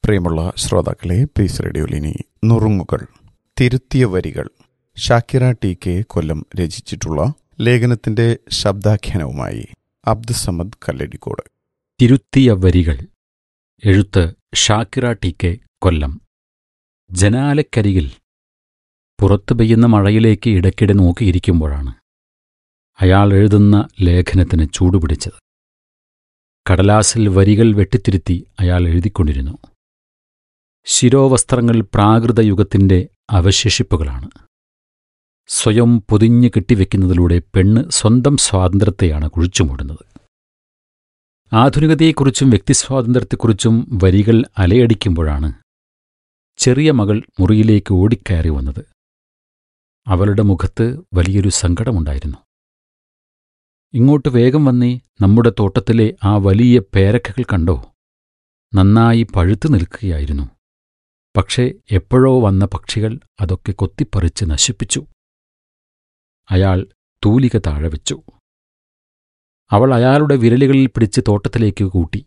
പ്രിയമുള്ള ശ്രോതാക്കളെ പീസ് റേഡിയോലിനി നുറുങ്ങുകൾ തിരുത്തിയ വരികൾ ഷാക്കിറ ടി കെ കൊല്ലം രചിച്ചിട്ടുള്ള ലേഖനത്തിന്റെ ശബ്ദാഖ്യാനവുമായി അബ്ദുസമദ് കല്ലടിക്കോട് തിരുത്തിയ വരികൾ എഴുത്ത് ഷാക്കിറ ടി കെ കൊല്ലം ജനാലക്കരികിൽ പുറത്തു പെയ്യുന്ന മഴയിലേക്ക് ഇടയ്ക്കിടെ നോക്കിയിരിക്കുമ്പോഴാണ് അയാൾ എഴുതുന്ന ലേഖനത്തിന് ചൂടുപിടിച്ചത് കടലാസിൽ വരികൾ വെട്ടിത്തിരുത്തി അയാൾ എഴുതിക്കൊണ്ടിരുന്നു ശിരോവസ്ത്രങ്ങൾ പ്രാകൃത യുഗത്തിന്റെ അവശേഷിപ്പുകളാണ് സ്വയം പൊതിഞ്ഞു കെട്ടിവെക്കുന്നതിലൂടെ പെണ്ണ് സ്വന്തം സ്വാതന്ത്ര്യത്തെയാണ് കുഴിച്ചുമൂടുന്നത് ആധുനികതയെക്കുറിച്ചും വ്യക്തിസ്വാതന്ത്ര്യത്തെക്കുറിച്ചും വരികൾ അലയടിക്കുമ്പോഴാണ് ചെറിയ മകൾ മുറിയിലേക്ക് ഓടിക്കയറി വന്നത് അവളുടെ മുഖത്ത് വലിയൊരു സങ്കടമുണ്ടായിരുന്നു ഇങ്ങോട്ട് വേഗം വന്നേ നമ്മുടെ തോട്ടത്തിലെ ആ വലിയ പേരക്കകൾ കണ്ടോ നന്നായി പഴുത്തു നിൽക്കുകയായിരുന്നു പക്ഷേ എപ്പോഴോ വന്ന പക്ഷികൾ അതൊക്കെ കൊത്തിപ്പറിച്ച് നശിപ്പിച്ചു അയാൾ തൂലിക താഴെ വെച്ചു അവൾ അയാളുടെ വിരലുകളിൽ പിടിച്ച് തോട്ടത്തിലേക്ക് കൂട്ടി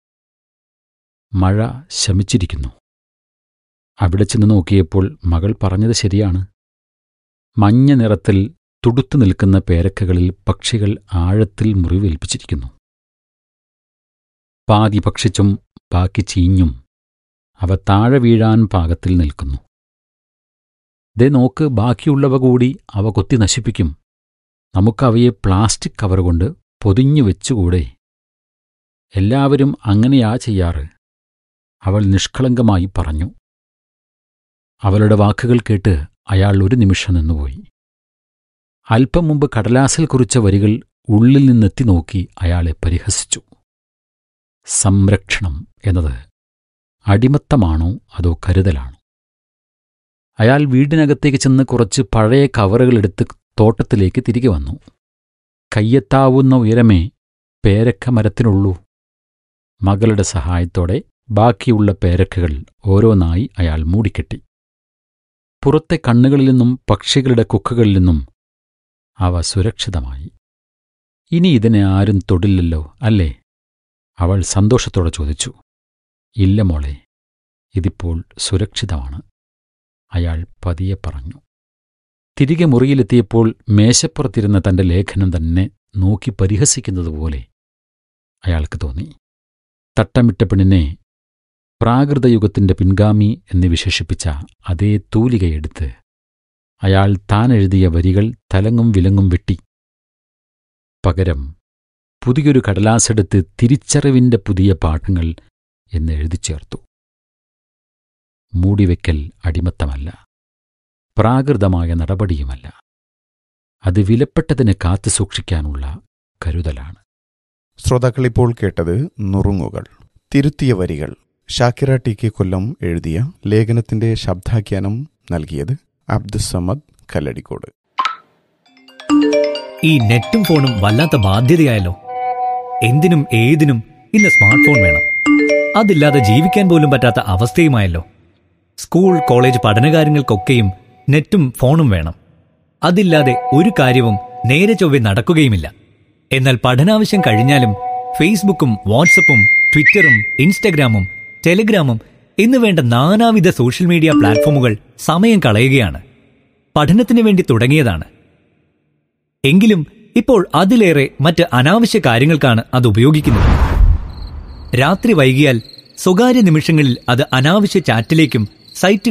മഴ ശമിച്ചിരിക്കുന്നു അവിടെ ചെന്ന് നോക്കിയപ്പോൾ മകൾ പറഞ്ഞത് ശരിയാണ് മഞ്ഞ നിറത്തിൽ തുടുത്തു നിൽക്കുന്ന പേരക്കകളിൽ പക്ഷികൾ ആഴത്തിൽ മുറിവേൽപ്പിച്ചിരിക്കുന്നു പാതി ഭക്ഷിച്ചും ബാക്കി ചീഞ്ഞും അവ താഴെ വീഴാൻ പാകത്തിൽ നിൽക്കുന്നു ദേ നോക്ക് ബാക്കിയുള്ളവ കൂടി അവ കൊത്തി നശിപ്പിക്കും നമുക്കവയെ പ്ലാസ്റ്റിക് കവർ കൊണ്ട് പൊതിഞ്ഞു വെച്ചുകൂടെ എല്ലാവരും അങ്ങനെയാ ചെയ്യാറ് അവൾ നിഷ്കളങ്കമായി പറഞ്ഞു അവളുടെ വാക്കുകൾ കേട്ട് അയാൾ ഒരു നിമിഷം നിന്നുപോയി അല്പം മുമ്പ് കടലാസിൽ കുറിച്ച വരികൾ ഉള്ളിൽ നിന്നെത്തി നോക്കി അയാളെ പരിഹസിച്ചു സംരക്ഷണം എന്നത് അടിമത്തമാണോ അതോ കരുതലാണോ അയാൾ വീടിനകത്തേക്ക് ചെന്ന് കുറച്ച് പഴയ കവറുകളെടുത്ത് തോട്ടത്തിലേക്ക് തിരികെ വന്നു കയ്യെത്താവുന്ന ഉയരമേ പേരക്ക മരത്തിനുള്ളൂ മകളുടെ സഹായത്തോടെ ബാക്കിയുള്ള പേരക്കകൾ ഓരോന്നായി അയാൾ മൂടിക്കെട്ടി പുറത്തെ കണ്ണുകളിൽ നിന്നും പക്ഷികളുടെ കുക്കുകളിൽ നിന്നും അവ സുരക്ഷിതമായി ഇനി ഇതിനെ ആരും തൊടില്ലല്ലോ അല്ലേ അവൾ സന്തോഷത്തോടെ ചോദിച്ചു ഇല്ല മോളെ ഇതിപ്പോൾ സുരക്ഷിതമാണ് അയാൾ പതിയെ പറഞ്ഞു തിരികെ മുറിയിലെത്തിയപ്പോൾ മേശപ്പുറത്തിരുന്ന തന്റെ ലേഖനം തന്നെ നോക്കി പരിഹസിക്കുന്നതുപോലെ അയാൾക്ക് തോന്നി തട്ടമിട്ട പെണ്ണിനെ പ്രാകൃതയുഗത്തിന്റെ പിൻഗാമി എന്ന് വിശേഷിപ്പിച്ച അതേ തൂലികയെടുത്ത് അയാൾ താൻ എഴുതിയ വരികൾ തലങ്ങും വിലങ്ങും വെട്ടി പകരം പുതിയൊരു കടലാസെടുത്ത് തിരിച്ചറിവിന്റെ പുതിയ പാഠങ്ങൾ എന്ന് എഴുതിച്ചേർത്തു മൂടിവെക്കൽ അടിമത്തമല്ല പ്രാകൃതമായ നടപടിയുമല്ല അത് വിലപ്പെട്ടതിനെ കാത്തുസൂക്ഷിക്കാനുള്ള കരുതലാണ് ശ്രോതാക്കൾ ഇപ്പോൾ കേട്ടത് നുറുങ്ങുകൾ തിരുത്തിയ വരികൾ ഷാക്കിറ ടി കെ കൊല്ലം എഴുതിയ ലേഖനത്തിന്റെ ശബ്ദാഖ്യാനം നൽകിയത് അബ്ദുസമദ് കല്ലടിക്കോട് ഈ നെറ്റും ഫോണും വല്ലാത്ത ബാധ്യതയായല്ലോ എന്തിനും ഏതിനും ഇന്ന് സ്മാർട്ട് ഫോൺ വേണം അതില്ലാതെ ജീവിക്കാൻ പോലും പറ്റാത്ത അവസ്ഥയുമായല്ലോ സ്കൂൾ കോളേജ് പഠനകാര്യങ്ങൾക്കൊക്കെയും നെറ്റും ഫോണും വേണം അതില്ലാതെ ഒരു കാര്യവും നേരെ ചൊവ്വെ നടക്കുകയുമില്ല എന്നാൽ പഠനാവശ്യം കഴിഞ്ഞാലും ഫേസ്ബുക്കും വാട്സപ്പും ട്വിറ്ററും ഇൻസ്റ്റഗ്രാമും ടെലിഗ്രാമും എന്ന് വേണ്ട നാനാവിധ സോഷ്യൽ മീഡിയ പ്ലാറ്റ്ഫോമുകൾ സമയം കളയുകയാണ് പഠനത്തിന് വേണ്ടി തുടങ്ങിയതാണ് എങ്കിലും ഇപ്പോൾ അതിലേറെ മറ്റ് അനാവശ്യ കാര്യങ്ങൾക്കാണ് അത് ഉപയോഗിക്കുന്നത് രാത്രി വൈകിയാൽ സ്വകാര്യ നിമിഷങ്ങളിൽ അത് അനാവശ്യ ചാറ്റിലേക്കും സൈറ്റുകൾ